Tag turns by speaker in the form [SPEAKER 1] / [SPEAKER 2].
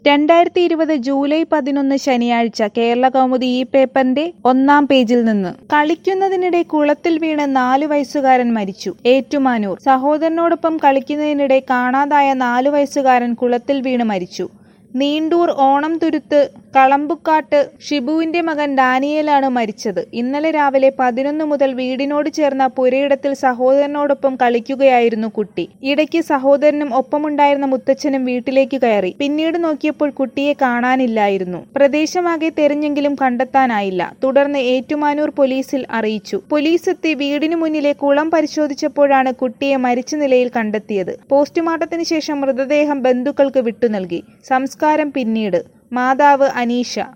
[SPEAKER 1] രണ്ടായിരത്തി ഇരുപത് ജൂലൈ പതിനൊന്ന് ശനിയാഴ്ച കേരള കൗമുദി ഈ പേപ്പറിന്റെ ഒന്നാം പേജിൽ നിന്ന് കളിക്കുന്നതിനിടെ കുളത്തിൽ വീണ് നാലു വയസ്സുകാരൻ മരിച്ചു ഏറ്റുമാനൂർ സഹോദരനോടൊപ്പം കളിക്കുന്നതിനിടെ കാണാതായ നാലു വയസ്സുകാരൻ കുളത്തിൽ വീണ് മരിച്ചു നീണ്ടൂർ ഓണം തുരുത്ത് കളമ്പുക്കാട്ട് ഷിബുവിന്റെ മകൻ ഡാനിയേലാണ് മരിച്ചത് ഇന്നലെ രാവിലെ പതിനൊന്ന് മുതൽ വീടിനോട് ചേർന്ന പുരയിടത്തിൽ സഹോദരനോടൊപ്പം കളിക്കുകയായിരുന്നു കുട്ടി ഇടയ്ക്ക് സഹോദരനും ഒപ്പമുണ്ടായിരുന്ന മുത്തച്ഛനും വീട്ടിലേക്ക് കയറി പിന്നീട് നോക്കിയപ്പോൾ കുട്ടിയെ കാണാനില്ലായിരുന്നു പ്രദേശമാകെ തെരഞ്ഞെങ്കിലും കണ്ടെത്താനായില്ല തുടർന്ന് ഏറ്റുമാനൂർ പോലീസിൽ അറിയിച്ചു പോലീസ് എത്തി വീടിനു മുന്നിലെ കുളം പരിശോധിച്ചപ്പോഴാണ് കുട്ടിയെ മരിച്ച നിലയിൽ കണ്ടെത്തിയത് പോസ്റ്റ്മോർട്ടത്തിന് ശേഷം മൃതദേഹം ബന്ധുക്കൾക്ക് വിട്ടു നൽകി സംസ്കാരം പിന്നീട് മാതാവ് അനീഷ